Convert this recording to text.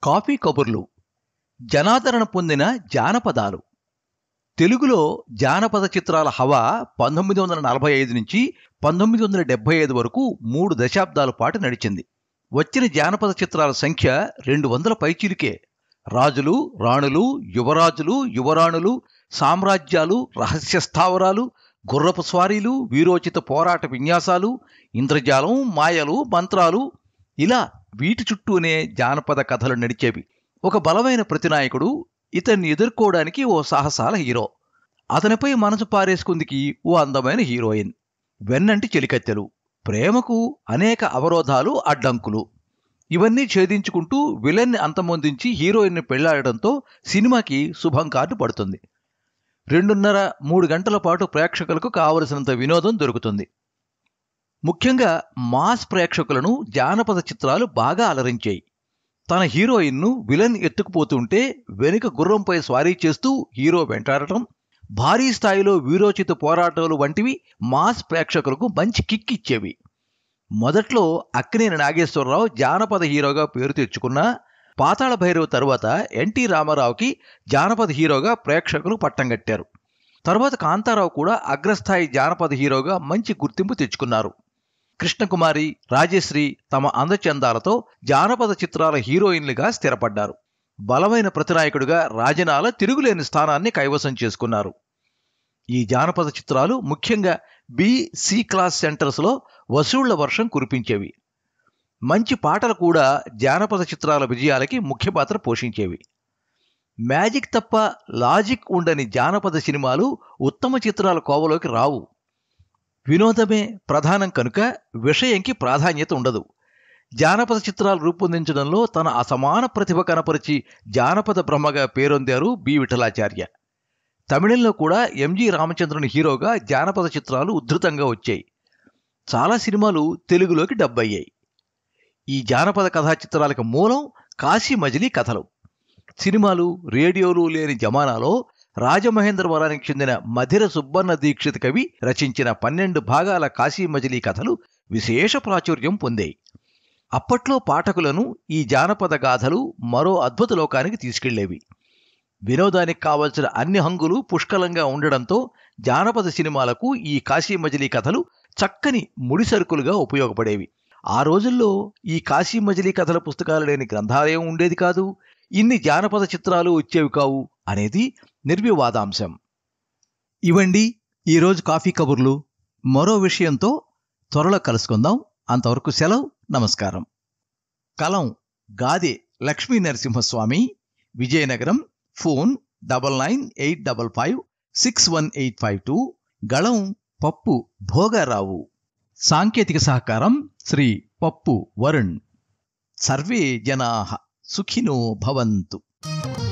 coffee కబుర్లు జనాదరణ పొందిన జానపదాలు తెలుగులో జానపద చిత్రాల హవా పంతొమ్మిది వందల నలభై ఐదు నుంచి పంతొమ్మిది వందల డెబ్బై ఐదు వరకు మూడు దశాబ్దాల పాటు నడిచింది వచ్చిన జానపద చిత్రాల సంఖ్య రెండు వందల పైచిలికే రాజులు రాణులు యువరాజులు యువరాణులు సామ్రాజ్యాలు రహస్య స్థావరాలు గుర్రపు స్వారీలు వీరోచిత పోరాట విన్యాసాలు ఇంద్రజాలం మాయలు మంత్రాలు ఇలా వీటి చుట్టూనే జానపద కథలు నడిచేవి ఒక బలమైన ప్రతినాయకుడు ఇతన్ని ఎదుర్కోవడానికి ఓ సాహసాల హీరో అతనిపై మనసు పారేసుకుందికి ఓ అందమైన హీరోయిన్ వెన్నంటి చెలికత్తెలు ప్రేమకు అనేక అవరోధాలు అడ్డంకులు ఇవన్నీ ఛేదించుకుంటూ విలన్ని అంతమొందించి హీరోయిన్ని పెళ్లాడడంతో సినిమాకి శుభం కార్డు పడుతుంది రెండున్నర మూడు గంటల పాటు ప్రేక్షకులకు కావలసినంత వినోదం దొరుకుతుంది ముఖ్యంగా మాస్ ప్రేక్షకులను జానపద చిత్రాలు బాగా అలరించాయి తన హీరోయిన్ను విలన్ ఎత్తుకుపోతుంటే వెనుక గుర్రంపై స్వారీ చేస్తూ హీరో వెంటాడటం భారీ స్థాయిలో వీరోచిత పోరాటాలు వంటివి మాస్ ప్రేక్షకులకు మంచి కిక్ ఇచ్చేవి మొదట్లో అక్కినేని నాగేశ్వరరావు జానపద హీరోగా పేరు తెచ్చుకున్నా పాతాళ భైరవ్ తరువాత ఎన్టీ రామారావుకి జానపద హీరోగా ప్రేక్షకులు పట్టం కట్టారు తర్వాత కాంతారావు కూడా అగ్రస్థాయి జానపద హీరోగా మంచి గుర్తింపు తెచ్చుకున్నారు కృష్ణకుమారి రాజశ్రీ తమ అందచందాలతో జానపద చిత్రాల హీరోయిన్లుగా స్థిరపడ్డారు బలమైన ప్రతినాయకుడిగా రాజనాల తిరుగులేని స్థానాన్ని కైవసం చేసుకున్నారు ఈ జానపద చిత్రాలు ముఖ్యంగా బి సి క్లాస్ సెంటర్స్లో వసూళ్ల వర్షం కురిపించేవి మంచి పాటలు కూడా జానపద చిత్రాల విజయాలకి ముఖ్య పాత్ర పోషించేవి మ్యాజిక్ తప్ప లాజిక్ ఉండని జానపద సినిమాలు ఉత్తమ చిత్రాల కోవలోకి రావు వినోదమే ప్రధానం కనుక విషయంకి ప్రాధాన్యత ఉండదు జానపద చిత్రాలు రూపొందించడంలో తన అసమాన ప్రతిభ కనపరిచి జానపద బ్రహ్మగా పేరొందారు బి విఠలాచార్య తమిళంలో కూడా ఎంజి రామచంద్రుని హీరోగా జానపద చిత్రాలు ఉద్ధృతంగా వచ్చాయి చాలా సినిమాలు తెలుగులోకి డబ్బయ్యాయి ఈ జానపద కథా చిత్రాలకు మూలం కాశీ మజిలీ కథలు సినిమాలు రేడియోలు లేని జమానాలో రాజమహేంద్రవరానికి చెందిన మధిర సుబ్బన్న దీక్షిత్ కవి రచించిన పన్నెండు భాగాల కాశీ మజిలీ కథలు విశేష ప్రాచుర్యం పొందాయి అప్పట్లో పాఠకులను ఈ జానపద గాథలు మరో అద్భుత లోకానికి తీసుకెళ్లేవి వినోదానికి కావలసిన అన్ని హంగులు పుష్కలంగా ఉండడంతో జానపద సినిమాలకు ఈ కాశీ మజిలీ కథలు చక్కని ముడిసరుకులుగా ఉపయోగపడేవి ఆ రోజుల్లో ఈ కాశీ మజిలీ కథల పుస్తకాలు లేని గ్రంథాలయం ఉండేది కాదు ఇన్ని జానపద చిత్రాలు వచ్చేవి కావు అనేది నిర్వివాదాంశం ఇవండి ఈరోజు కాఫీ కబుర్లు మరో విషయంతో త్వరలో కలుసుకుందాం అంతవరకు సెలవు నమస్కారం కలం Gade Lakshmi Narasimhaswamy Vizianagaram phone double nine eight double five six one eight five two గళం పప్పు భోగారావు సాంకేతిక సహకారం శ్రీ పప్పు వరుణ్ సర్వే జనా సుఖినో భవంతు